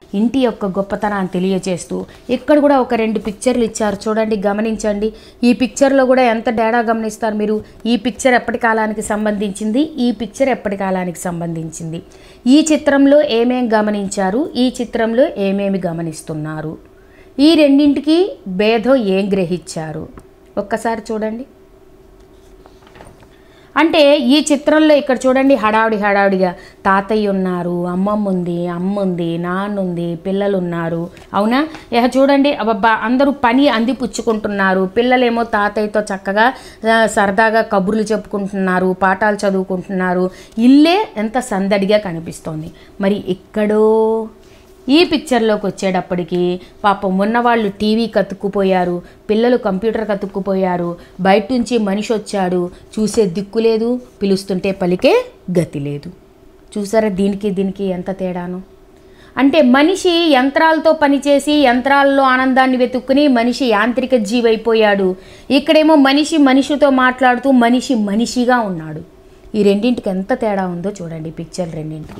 ఇంటి యొక్క గొప్పతనాన్ని తెలియజేస్తూ ఇక్కడ కూడా ఒక రెండు పిక్చర్లు ఇచ్చారు చూడండి గమనించండి ఈ పిక్చర్లో కూడా ఎంత డేడా గమనిస్తారు మీరు ఈ పిక్చర్ ఎప్పటి కాలానికి సంబంధించింది ఈ పిక్చర్ ఎప్పటి కాలానికి సంబంధించింది ఈ చిత్రంలో ఏమేం గమనించారు ఈ చిత్రంలో ఏమేమి గమనిస్తున్నారు ఈ రెండింటికి భేదం ఏం గ్రహించారు ఒక్కసారి చూడండి అంటే ఈ చిత్రంలో ఇక్కడ చూడండి హడావుడి హడావుడిగా తాతయ్య ఉన్నారు అమ్మమ్మ ఉంది అమ్మ ఉంది నాన్న ఉంది పిల్లలు ఉన్నారు అవునా ఇక చూడండి అబ్బా అందరూ పని అందిపుచ్చుకుంటున్నారు పిల్లలేమో తాతయ్యతో చక్కగా ఆ, సరదాగా కబుర్లు చెప్పుకుంటున్నారు పాఠాలు చదువుకుంటున్నారు ఇల్లే ఎంత సందడిగా కనిపిస్తోంది మరి ఇక్కడో ఈ పిక్చర్లోకి వచ్చేటప్పటికి పాపం ఉన్నవాళ్ళు టీవీ కతుక్కుపోయారు పిల్లలు కంప్యూటర్ కతుక్కుపోయారు బయట నుంచి మనిషి వచ్చాడు చూసే దిక్కు లేదు పిలుస్తుంటే పలికే గతి లేదు చూసారా దీనికి దీనికి ఎంత తేడాను అంటే మనిషి యంత్రాలతో పనిచేసి యంత్రాల్లో ఆనందాన్ని వెతుక్కుని మనిషి యాంత్రిక జీవి అయిపోయాడు ఇక్కడేమో మనిషి మనిషితో మాట్లాడుతూ మనిషి మనిషిగా ఉన్నాడు ఈ రెండింటికి ఎంత తేడా ఉందో చూడండి ఈ పిక్చర్ రెండింటికి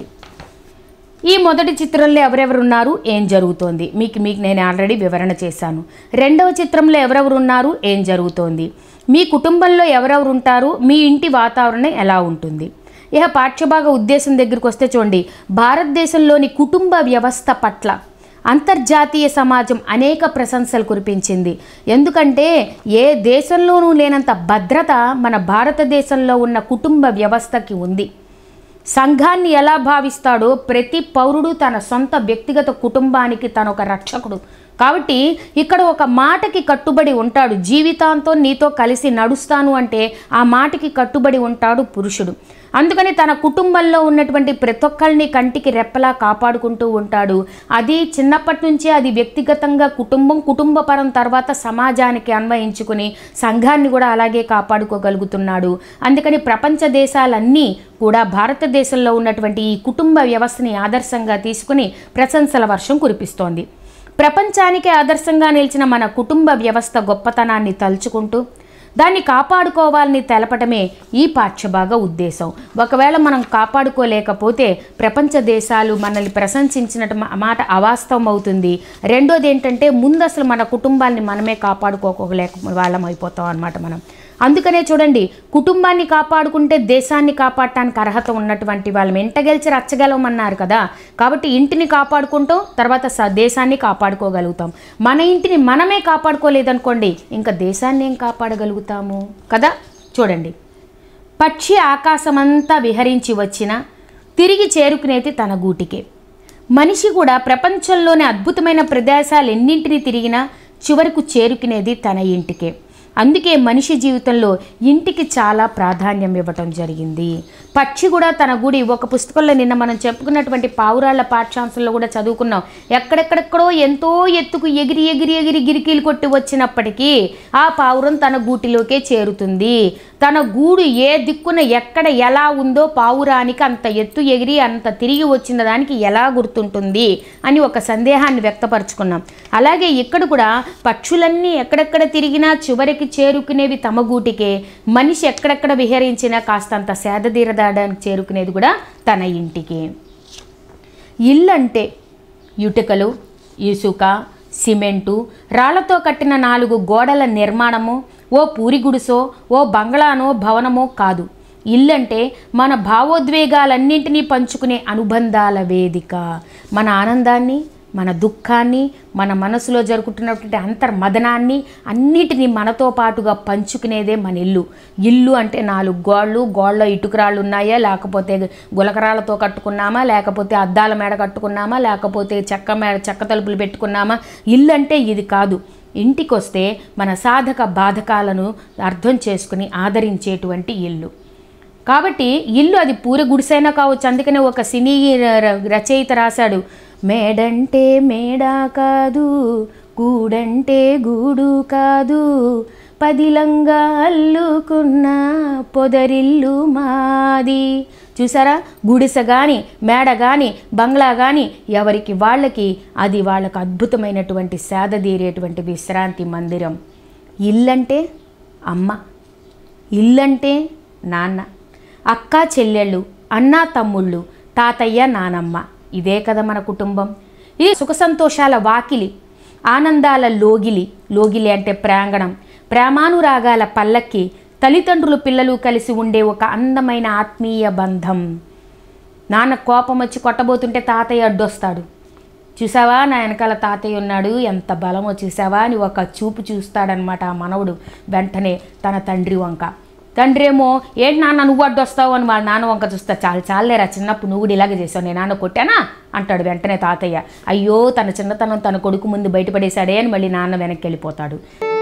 ఈ మొదటి చిత్రంలో ఎవరెవరు ఉన్నారు ఏం జరుగుతోంది మీకు మీకు నేను ఆల్రెడీ వివరణ చేశాను రెండవ చిత్రంలో ఎవరెవరు ఉన్నారు ఏం జరుగుతోంది మీ కుటుంబంలో ఎవరెవరు ఉంటారు మీ ఇంటి వాతావరణం ఎలా ఉంటుంది ఇక పాఠ్యభాగ ఉద్దేశం దగ్గరికి వస్తే చూడండి భారతదేశంలోని కుటుంబ వ్యవస్థ పట్ల అంతర్జాతీయ సమాజం అనేక ప్రశంసలు కురిపించింది ఎందుకంటే ఏ దేశంలోనూ లేనంత భద్రత మన భారతదేశంలో ఉన్న కుటుంబ వ్యవస్థకి ఉంది సంఘాన్ని ఎలా భావిస్తాడో ప్రతి పౌరుడు తన సొంత వ్యక్తిగత కుటుంబానికి తన ఒక రక్షకుడు కాబట్టి ఇక్కడ ఒక మాటకి కట్టుబడి ఉంటాడు జీవితాంతం నీతో కలిసి నడుస్తాను అంటే ఆ మాటకి కట్టుబడి ఉంటాడు పురుషుడు అందుకని తన కుటుంబంలో ఉన్నటువంటి ప్రతి ఒక్కరిని కంటికి రెప్పలా కాపాడుకుంటూ ఉంటాడు అది చిన్నప్పటి నుంచే అది వ్యక్తిగతంగా కుటుంబం కుటుంబపరం తర్వాత సమాజానికి అన్వయించుకుని సంఘాన్ని కూడా అలాగే కాపాడుకోగలుగుతున్నాడు అందుకని ప్రపంచ దేశాలన్నీ కూడా భారతదేశంలో ఉన్నటువంటి ఈ కుటుంబ వ్యవస్థని ఆదర్శంగా తీసుకుని ప్రశంసల వర్షం కురిపిస్తోంది ప్రపంచానికే ఆదర్శంగా నిలిచిన మన కుటుంబ వ్యవస్థ గొప్పతనాన్ని తలుచుకుంటూ దాన్ని కాపాడుకోవాలని తెలపటమే ఈ పాఠ్యభాగ ఉద్దేశం ఒకవేళ మనం కాపాడుకోలేకపోతే ప్రపంచ దేశాలు మనల్ని ప్రశంసించినట్టు మా- మాట అవాస్తవం అవుతుంది రెండోది ఏంటంటే ముందు అసలు మన కుటుంబాన్ని మనమే కాపాడుకోలేక వాళ్ళం అయిపోతాం అనమాట మనం అందుకనే చూడండి కుటుంబాన్ని కాపాడుకుంటే దేశాన్ని కాపాడటానికి అర్హత ఉన్నటువంటి వాళ్ళం ఎంట గెలిచి రచ్చగలమన్నారు కదా కాబట్టి ఇంటిని కాపాడుకుంటాం తర్వాత స దేశాన్ని కాపాడుకోగలుగుతాం మన ఇంటిని మనమే కాపాడుకోలేదనుకోండి ఇంకా దేశాన్ని ఏం కాపాడగలుగుతాము కదా చూడండి పక్షి ఆకాశమంతా విహరించి వచ్చినా తిరిగి చేరుకునేది తన గూటికే మనిషి కూడా ప్రపంచంలోని అద్భుతమైన ప్రదేశాలు ఎన్నింటిని తిరిగినా చివరకు చేరుకునేది తన ఇంటికే అందుకే మనిషి జీవితంలో ఇంటికి చాలా ప్రాధాన్యం ఇవ్వటం జరిగింది పక్షి కూడా తన గుడి ఒక పుస్తకంలో నిన్న మనం చెప్పుకున్నటువంటి పావురాళ్ల పాఠ్యాంశంలో కూడా చదువుకున్నాం ఎక్కడెక్కడెక్కడో ఎంతో ఎత్తుకు ఎగిరి ఎగిరి ఎగిరి గిరికీలు కొట్టి వచ్చినప్పటికీ ఆ పావురం తన గూటిలోకే చేరుతుంది తన గూడు ఏ దిక్కున ఎక్కడ ఎలా ఉందో పావురానికి అంత ఎత్తు ఎగిరి అంత తిరిగి వచ్చిన దానికి ఎలా గుర్తుంటుంది అని ఒక సందేహాన్ని వ్యక్తపరుచుకున్నాం అలాగే ఇక్కడ కూడా పక్షులన్నీ ఎక్కడెక్కడ తిరిగినా చివరికి చేరుకునేవి తమ గూటికే మనిషి ఎక్కడెక్కడ విహరించినా కాస్తంత సేద తీరదాడానికి చేరుకునేది కూడా తన ఇంటికి ఇల్లు అంటే ఇటుకలు ఇసుక సిమెంటు రాళ్లతో కట్టిన నాలుగు గోడల నిర్మాణము ఓ పూరి గుడిసో ఓ బంగ్లానో భవనమో కాదు ఇల్లంటే మన భావోద్వేగాలన్నింటినీ పంచుకునే అనుబంధాల వేదిక మన ఆనందాన్ని మన దుఃఖాన్ని మన మనసులో జరుగుతున్నటువంటి అంతర్మదనాన్ని అన్నిటినీ మనతో పాటుగా పంచుకునేదే మన ఇల్లు ఇల్లు అంటే నాలుగు గోళ్ళు గోళ్ళ ఇటుకరాళ్ళు ఉన్నాయా లేకపోతే గులకరాళ్ళతో కట్టుకున్నామా లేకపోతే అద్దాల మేడ కట్టుకున్నామా లేకపోతే చెక్క మేడ చెక్క తలుపులు పెట్టుకున్నామా ఇల్లు అంటే ఇది కాదు ఇంటికి వస్తే మన సాధక బాధకాలను అర్థం చేసుకుని ఆదరించేటువంటి ఇల్లు కాబట్టి ఇల్లు అది పూర గుడిసైనా కావచ్చు అందుకనే ఒక సినీ ర- రచయిత రాశాడు మేడంటే మేడ కాదు గూడంటే గూడు కాదు పదిలంగా అల్లుకున్న పొదరిల్లు మాది చూసారా గుడిసె కానీ మేడ కానీ బంగ్లా కానీ ఎవరికి వాళ్ళకి అది వాళ్ళకు అద్భుతమైనటువంటి సేద తీరేటువంటి విశ్రాంతి మందిరం ఇల్లంటే అమ్మ ఇల్లంటే నాన్న అక్క చెల్లెళ్ళు అన్న తమ్ముళ్ళు తాతయ్య నానమ్మ ఇదే కదా మన కుటుంబం ఇది సుఖ సంతోషాల వాకిలి ఆనందాల లోగిలి లోగిలి అంటే ప్రాంగణం ప్రేమానురాగాల పల్లకి తల్లిదండ్రులు పిల్లలు కలిసి ఉండే ఒక అందమైన ఆత్మీయ బంధం నాన్న కోపం వచ్చి కొట్టబోతుంటే తాతయ్య అడ్డొస్తాడు చూసావా నా వెనకాల తాతయ్య ఉన్నాడు ఎంత బలమో చూసావా అని ఒక చూపు చూస్తాడనమాట ఆ మనవడు వెంటనే తన తండ్రి వంక తండ్రి ఏమో ఏంటి నాన్న నువ్వు అడ్డొస్తావు అని వాళ్ళ నాన్న వంక చూస్తా చాలు చాలేరా చిన్నప్పుడు నువ్వు కూడా ఇలాగే చేసావు నేను నాన్న కొట్టానా అంటాడు వెంటనే తాతయ్య అయ్యో తన చిన్నతనం తన కొడుకు ముందు బయటపడేశాడే అని మళ్ళీ నాన్న వెనక్కి వెళ్ళిపోతాడు